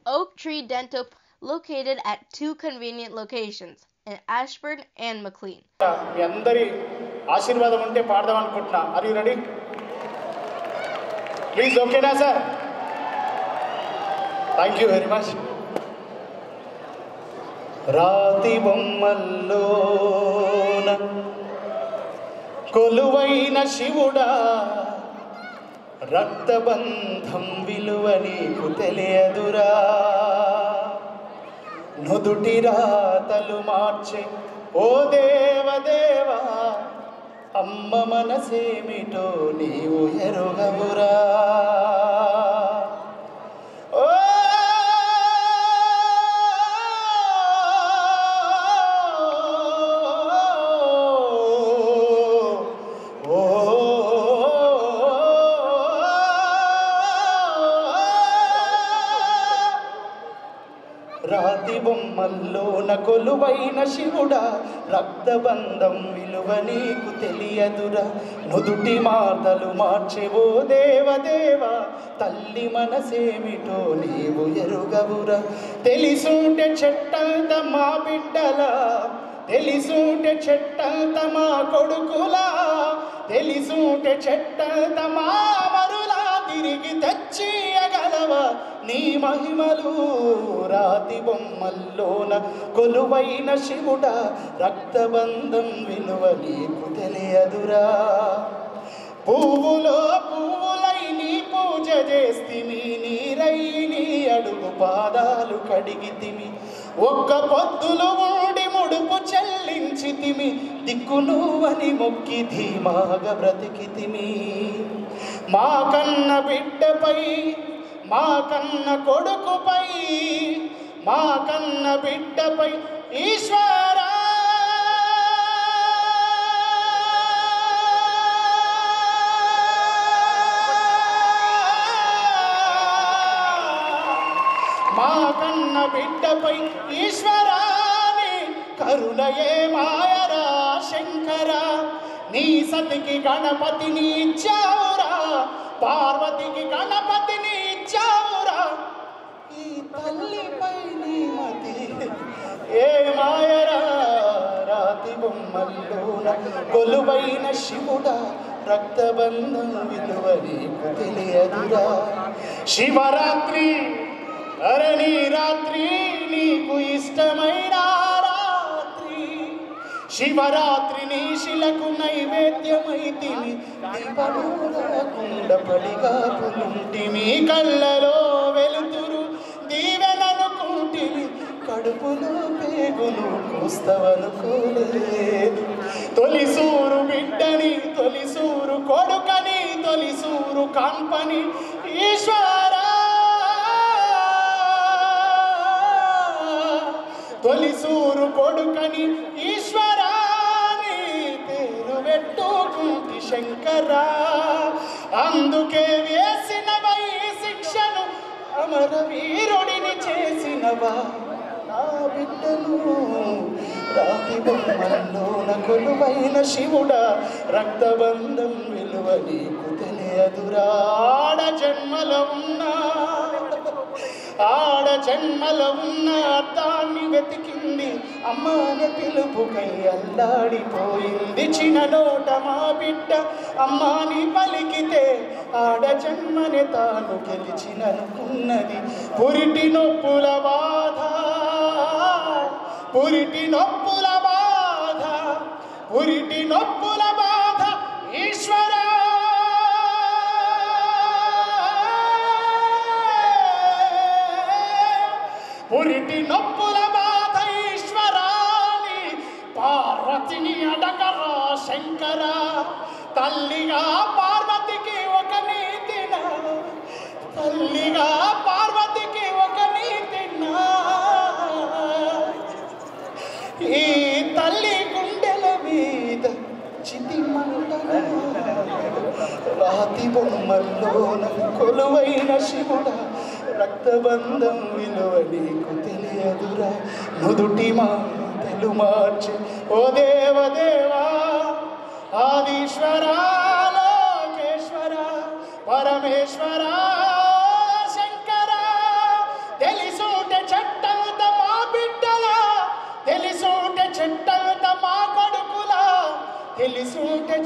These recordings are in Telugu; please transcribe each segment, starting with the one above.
Oak Tree Dental located at two convenient locations in Ashburn and McLean. మీ అందరి ఆశీర్వాదం ఉంటే పాడదాం అనుకుంటున్నా ఆర్ యూ రెడీ ప్లీజ్ ఓకేనా sir thank you very much రాతి బొమ్మల్లోన కొలువైన శివుడా రక్తబంధం విలువ నీకు తెలియదురా నుదుటి రాతలు మార్చే ఓ దేవదేవా అమ్మ మనసేమిటో నీవు ఎరుగవురా ఓ ఓ రాతి బొమ్మల్లోన కొలువైన శివుడా రక్తబంధం విలువ నీకు తెలియదురా నుదుటి మాటలు మార్చెవో దేవదేవ తల్లి మనసేమిటో నీవు ఎరుగవురా తెలిసుంటే చెట్టంత మా బిడ్డలా తెలిసుంటే చెట్టంత మా కొడుకులా తెలిసుంటే చెట్టంత మా మరులా తిరిగి తెచ్చియగలవ నీ మహిమలు రాతి బొమ్మల్లోన కొలువైన శివుడా రక్తబంధం విలువ నీకు తెలియదురా పువ్వులో పువ్వులై నీ పూజ చేస్తిమి నీరై నీ అడుగు పాదాలు కడిగితిమి ఒక్క పొద్దులు ఉండి ముడుపు చెల్లించితిమి దిక్కు నువ్వని మొక్కి ధీమాగా బ్రతికితిమి మా కన్న బిడ్డపై మా కన్న కొడుకుపై మా కన్న బిడ్డపై ఈశ్వరా మా కన్న బిడ్డపై ఈశ్వరాని కరుణయే మాయరా శంకర నీ సతికి గణపతిని ఇచ్చావురా పార్వతికి గణపతిని ఇచ్చావురా ఈ తల్లిపై నీ మతి ఏ మాయరా రాతి బొమ్మల్లోన కొలువైన శివుడా రక్తబంధం విలువ నీకు తెలియదురా శివరాత్రి అరే నీ రాత్రి నీకు ఇష్టమైన రాత్రి శివరాత్రి నీ శిలకు నైవేద్యమైతివి దీపకుండపడిగా పులుంటిమి కళ్ళలో వెలుతురు దీవెననుకుంటివి కడుపులో పేగులు కూస్తవనుకోలేదు తొలిసూరు బిడ్డని తొలిసూరు కొడుకని తొలిసూరు కాంపని ఈశ్వరా తొలిసూరు కొడుకని ఈశ్వరాని పేరు పెట్టుకుంటి శంకరా అందుకే వేసినవై శిక్షను అమర వీరుడిని చేసినవా నా బిడ్డను రాతి బొమ్మల్లోన కొలువైన శివుడా రక్తబంధం విలువ నీకు తెలియదురా ఆడ జన్మలో ఉన్నా ఆడ జన్మలో ఉన్న అర్థాన్ని వెతికింది అమ్మాని పిలుపుకై అల్లాడిపోయింది చిన్న నోట మా బిడ్డ అమ్మాని పలికితే ఆడ జన్మని తాను గెలిచిననుకున్నది పురిటి నొప్పుల బాధ పురిటి నొప్పుల బాధ పురిటి నొప్పుల బాధ ఈశ్వరా పురిటి నొప్పుల బాధ ఈశ్వరాని పార్వతిని అడగరా శంకర తల్లిగా పార్వతికి ఒక నీతిన తల్లిగా పార్వతికి ఒక నీతిన ఈ తల్లి గుండెల మీద చితి రాతి బొమ్మల్లోన కొలువైన శివుడా రక్తబంధం విలువ నీకు తెలియదురా నుదుటి మాటలు మార్చి ఓ దేవదేవా ఆదీశ్వర లోకేశ్వర పరమేశ్వర శంకర తెలుసు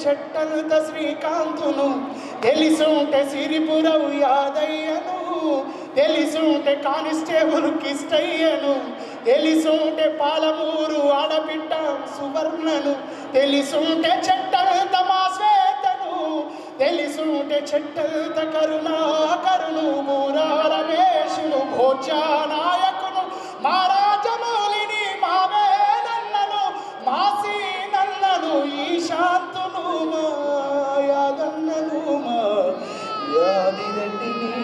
చెట్టంత శ్రీకాంతును తెలిసుంటే సిరిపురవు యాదయ్యను తెలిసుంటే కానిస్టేబుల్ కిష్టయ్యను తెలిసుంటే పాలమూరు ఆడబిడ్డ సువర్ణను తెలిసుంటే చెట్టంత మా శ్వేతను తెలిసుంటే చెట్టంత కరుణాకరును మూరా రమేశును భోజనాయకును మా రాజమౌళిని మా వేదన్నను మాసి నన్నను ఈ శాంతును మా యాదన్నను మా యాదిరెడ్డిని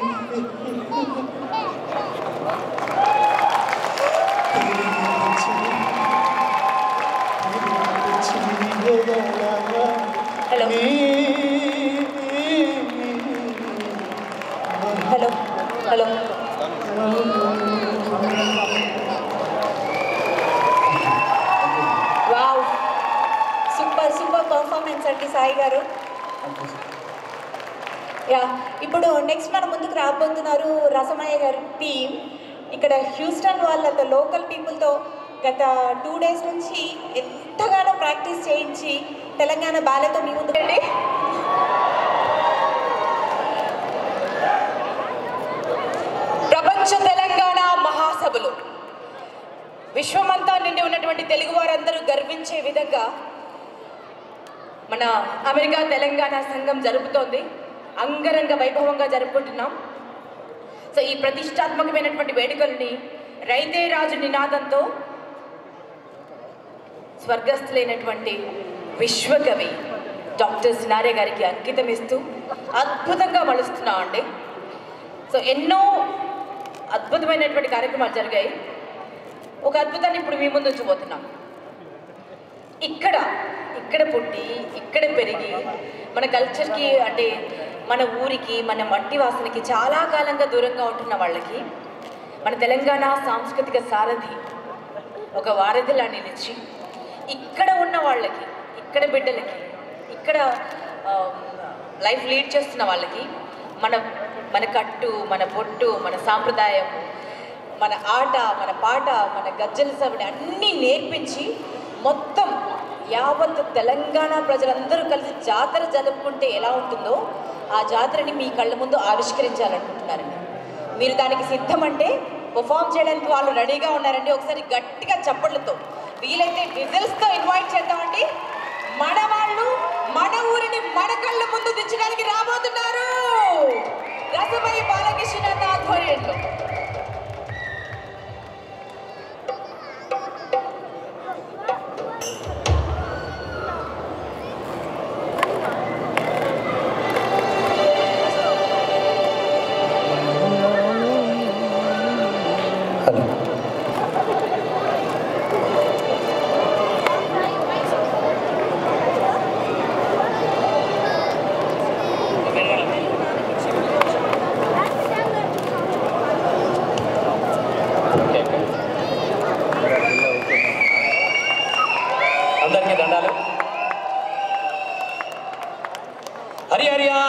hello hello hello wow super super performance అండి సాయి గారు యా ఇప్పుడు నెక్స్ట్ మన ముందుకు రాబోతున్నారు రసమయ్య గారి టీం ఇక్కడ హ్యూస్టన్ వాళ్ళతో లోకల్ పీపుల్తో గత టూ డేస్ నుంచి ఎంతగానో ప్రాక్టీస్ చేయించి తెలంగాణ బాలతో మీ ముందుకు రండి ప్రపంచ తెలంగాణ మహాసభలు విశ్వమంతా నిండి ఉన్నటువంటి తెలుగు వారందరూ గర్వించే విధంగా మన అమెరికా తెలంగాణ సంఘం జరుపుతోంది అంగరంగ వైభవంగా జరుపుకుంటున్నాం సో ఈ ప్రతిష్టాత్మకమైనటువంటి వేడుకల్ని రైతే రాజు నినాదంతో స్వర్గస్థులైనటువంటి విశ్వకవి డాక్టర్ సినారే గారికి అంకితం ఇస్తూ అద్భుతంగా మలుస్తున్నామండి సో ఎన్నో అద్భుతమైనటువంటి కార్యక్రమాలు జరిగాయి ఒక అద్భుతాన్ని ఇప్పుడు మీ ముందు ఉంచబోతున్నాం ఇక్కడ ఇక్కడ పుట్టి ఇక్కడ పెరిగి మన కల్చర్కి అంటే మన ఊరికి మన మట్టి వాసనకి చాలా కాలంగా దూరంగా ఉంటున్న వాళ్ళకి మన తెలంగాణ సాంస్కృతిక సారథి ఒక వారధిలా నిలిచి ఇక్కడ ఉన్న వాళ్ళకి ఇక్కడ బిడ్డలకి ఇక్కడ లైఫ్ లీడ్ చేస్తున్న వాళ్ళకి మన మన కట్టు మన బొట్టు మన సాంప్రదాయం మన ఆట మన పాట మన గజ్జల సవడి అన్నీ నేర్పించి మొత్తం యావత్ తెలంగాణ ప్రజలందరూ కలిసి జాతర జరుపుకుంటే ఎలా ఉంటుందో ఆ జాతరని మీ కళ్ళ ముందు ఆవిష్కరించాలనుకుంటున్నారండి మీరు దానికి సిద్ధమంటే పర్ఫామ్ చేయడానికి వాళ్ళు రెడీగా ఉన్నారండి ఒకసారి గట్టిగా చప్పట్లతో వీలైతే విజిల్స్తో ఇన్వైట్ చేద్దామండి మన వాళ్ళు మన ఊరిని మన కళ్ళ ముందు దించడానికి రాబోతున్నారు రసమయ్య బాలకృష్ణనాథ్ ఆధ్వర్యంలో హలో అందరికీ దండాలు హరి హరియా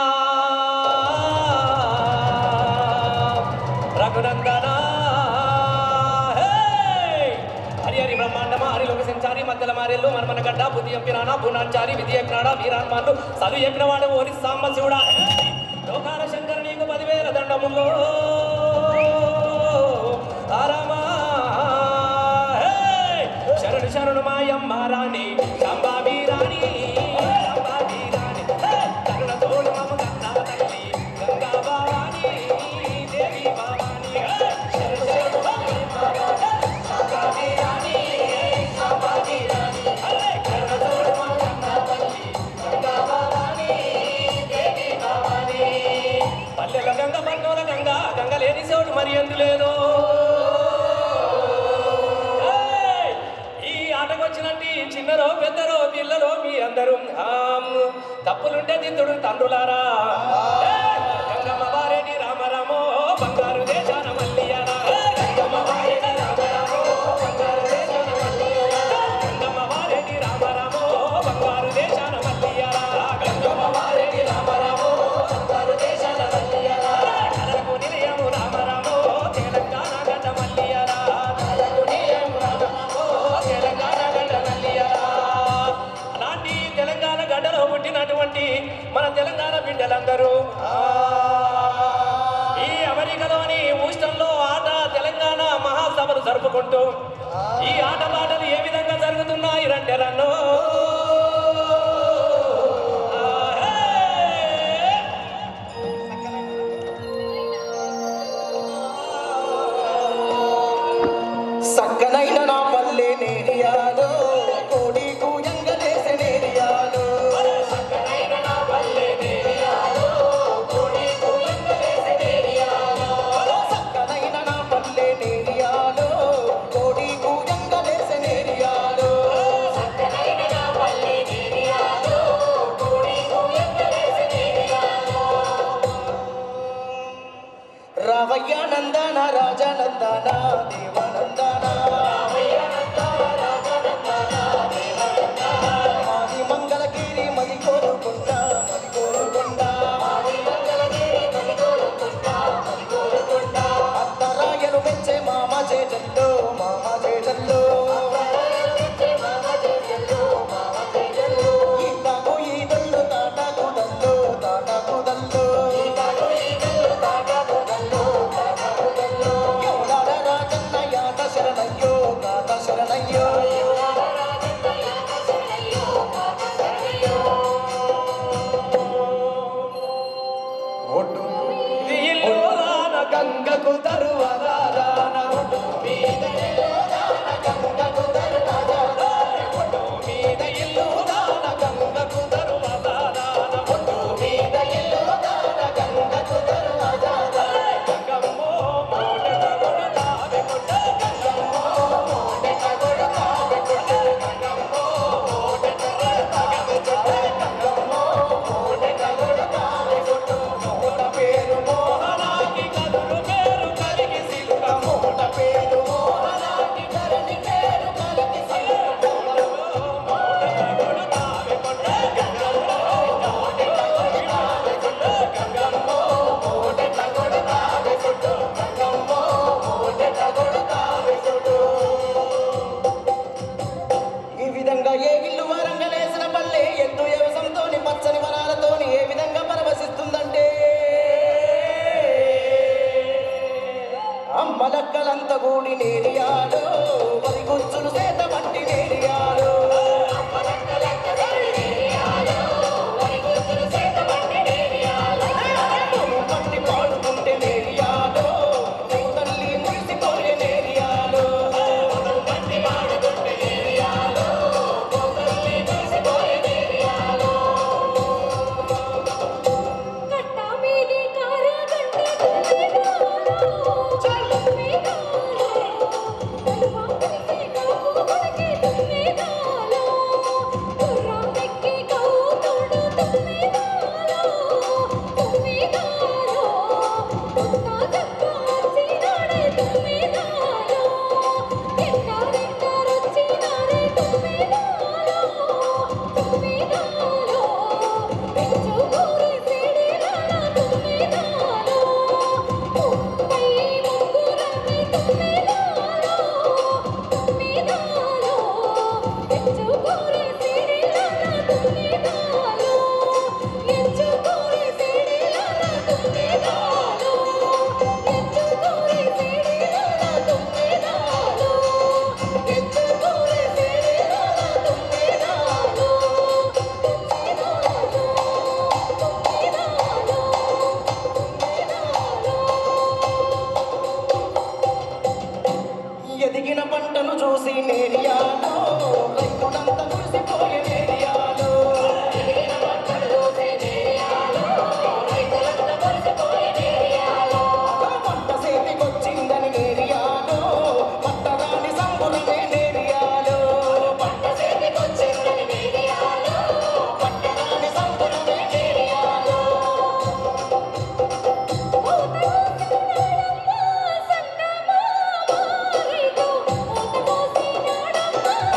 రఘునందన హే! హరి హరి బ్రహ్మాండమా హరి లోక సంచారి మధ్యల మారెల్లు మర్మన గడ్డ బుద్ధి ఎంపినానా పునాచారి విధి ఎక్కినాడా వీరాన్మాన్లు చదువు ఎక్కినవాడు ఓరి సాంబ శివుడా హే! లోకాల శంకర నీకు పదివేల దండములో ఆరామా హే! శరణు శరణు మాయమ్మ రాణి శాంబాబి రాణి శాంబాబి రాణి హే! కరుణ తోడు మమ గంగా తల్లి గంగా భవాని దేవి భవాని హే! శరణు శరణు మాయమ్మ రాణి, శాంబాబి రాణి శాంబాబి రాణి హే! కరుణ తోడు మమ గంగా తల్లి గంగా భవాని దేవి భవాని పల్లెల గంగ పన్నోల గంగ గంగ లేని చోటు మరి ఎందులేదు ఏయ్! ఈ ఆటకు వచ్చినట్టు ఈ చిన్నరో పెద్దరో పిల్లరో మీ అందరూ ఆమ్, తప్పులుంటే దిద్దుడు తండ్రులారా ఏయ్! గంగమ్మ వారేటి రామరామో బంగారు దేశాన మల్లియారా ఏయ్! గంగమ్మ వారేటి రామరామో బంగారు దేశాన మల్లియారా గంగమ్మ వారేటి రామరామో బంగారు దేశాన మల్లియారా గంగమ్మ వారేటి రామరామో బంగారు దేశాన మల్లియారా కలకు నిలయము రామరామో తెలంగాణ గడ్డ మల్లియారా కలకు నిలయము రామరామో తెలంగాణ గడ్డ మల్లియారా అలాంటి తెలంగాణ పాడుతూ ఈ ఆట పాటలు ఏ విధంగా జరుగుతున్నాయి రంటే రన్నో సక్కనైన నా పల్లె నేరియాలో కోడి కూయంగలేసే నేరియాలో సక్కనైన నా పల్లె నేరియాలో కోడి కూయంగలేసే నేరియాలో రావయ్య నందన రాజనందన దేవనందన మాది మంగళగిరి మది కోరుకుంట మది కోరుకుంట అత్తరాయలు మెచ్చే మామ చేజల్లో మామ చేజల్లో ఈతకు ఈదళ్ళు తాటకు దల్లో తాటకు దల్లో ఎవడాడ రాజన్న యాట శరణయ్యో గాట శరణయ్యో ఒడ్డు ఇల్లులాన గంగకు తరువదాన మీద ఇల్లు దాన గంగకు తరువదాన ఒడ్డు మీద ఇల్లు దాన గంగకు తరువదాన గంగమ్మో మోడెట కొడతావే కొట్ట గంగమ్మో మోడెట కొడతావే కొట్ట గంగమ్మో మోడెట కొడతావే కొట్ట గంగమ్మో మోడెట కొడతావే కొట్ట మోడ పేరు మోహనాకి కదులు పేరు కలిగి సిలుక మోడ పేరు మోహనాకి కరణి పేరు కలిగి సిలుక మోడెట కొడతావే కొట్ట గంగమ్మో మోడెట కొడతావే కొట్ట గంగమ్మో మోడెట కొడతావే కొట్ట గంగమ్మో మోడెట కొడతావే కొట్ట ఈ విధంగా ఏ ఇల్లు వరంగలేసిన పల్లె ఎత్తు వ్యవసంతోని పచ్చని వనాలతోని ఏ విధంగా పరవశిస్తుందంటే అమ్మలక్కలంత కూడి నేరియాలో వరి గుచ్చులు సేత పట్టి నేరియాలో పట్టి పాడుకుంటే నేరియాలో ఓ తల్లి మురిసిపోయే నేరియాలో కట్టమీది కారగంట తుమ్మిదాలో తుమ్మిదాలో కలువాకి కాకు కొనకి తుమ్మిదాలో గుర్రామెక్కి కౌతుడు తుమ్మిదాలో తుమ్మిదాలో కొత్త చెప్పాల్సినాడే తుమ్మిదాలో ఎంటారెంటారొచ్చినారే తుమ్మిదాలో తుమ్మిదాలో పెంచుకోరి సిడిలాల తుమ్మిదాలో ముప్పై ముగ్గురమి తుమ్మిదాలో తుమ్మిదాలో పెంచుకోరి సిడిలాల తుమ్మిదాలో ఎంచుకోరి సిడిలాల తుమ్మిదాలో ఎంచుకోరి సిడిలాల తుమ్మిదాలో ఎంచుకోరి సిడిలాల తుమ్మిదాలో ఎదిగిన పంటను చూసి నేరియాలో రైతులంతా మురిసిపోయే నేరియాలో పంట చేతికొచ్చిందని నేరియాలో పట్టరాని సంబురమే నేరియాలో పంట చేతికొచ్చిందని నేరియాలో పట్టరాని సంబురమే నేరియాలో ఓ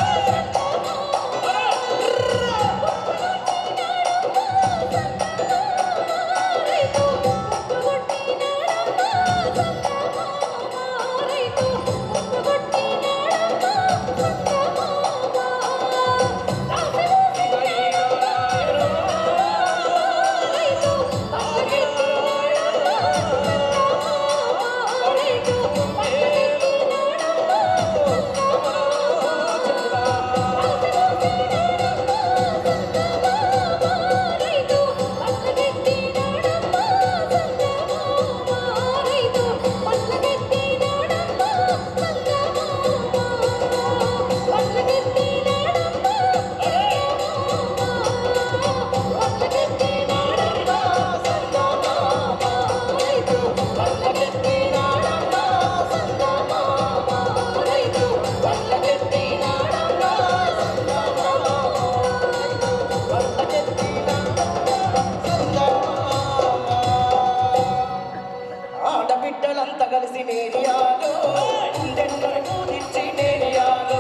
కలిసి నేరియాలో గుండెన్నరకు తెచ్చి నేరియాలో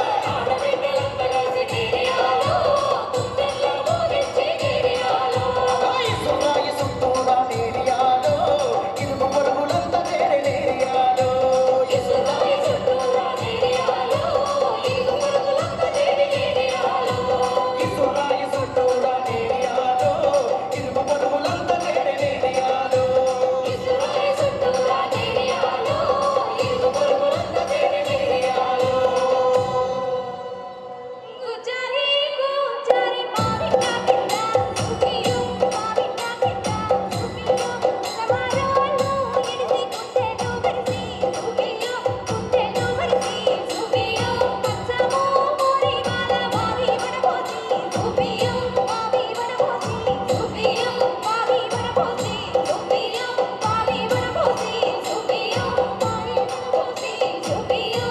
ఇసురాయి సుట్టూరా నేరియాలో ఇరుగు పొరుగులంతా చేరే నేరియాలో ఇసురాయి సుట్టూరా నేరియాలో ఇరుగు పొరుగులంతా చేరే నేరియాలో గుజారి గుజారి మావిట కింద సుఖియో మావిట కింద సుఖియో సమారోలు ఎడిసి కుంటెలు వరిసి సుఖియో కుంటెలు వరిసి సుఖియో పచ్చమో మోరి మాల మావి వనపోసి సుఖియో మావి వనపోసి సుఖియో మావి వనపోసి సుఖియో మావి వనపోసి సుఖియో మావి వనపోసి సుఖియో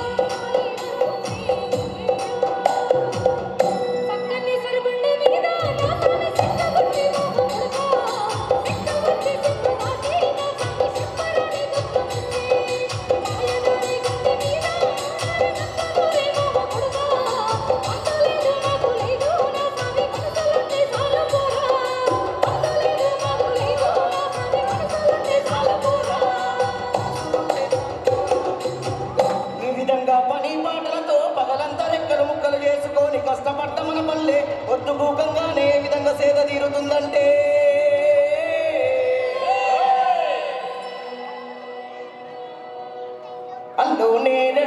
పక్కనే సరుబండి మీద నా స్వామి సిద్ధగుండి మోహముడుగా సిద్ధగుండి సిద్ధమాటి నా స్వామి సిద్ధరాణి గుర్తుముంది మాయదారి గుండె మీద నమ్మకమురే మోహముడుగా అంతలేదు నాకు లేదు నా స్వామి మనసులుంటే చాలు పోరా అంతలేదు నాకు లేదు నా స్వామి మనసులుంటే చాలు పోరా ఈ విధంగా పని పాటలతో పగలంతా రెక్కలు ముక్కలు చేసుకొని కష్టపడ్డ మన పల్లె ఒట్టు భూకంగానే ఏ విధంగా సేద తీరుతుందంటే అల్లు నేనే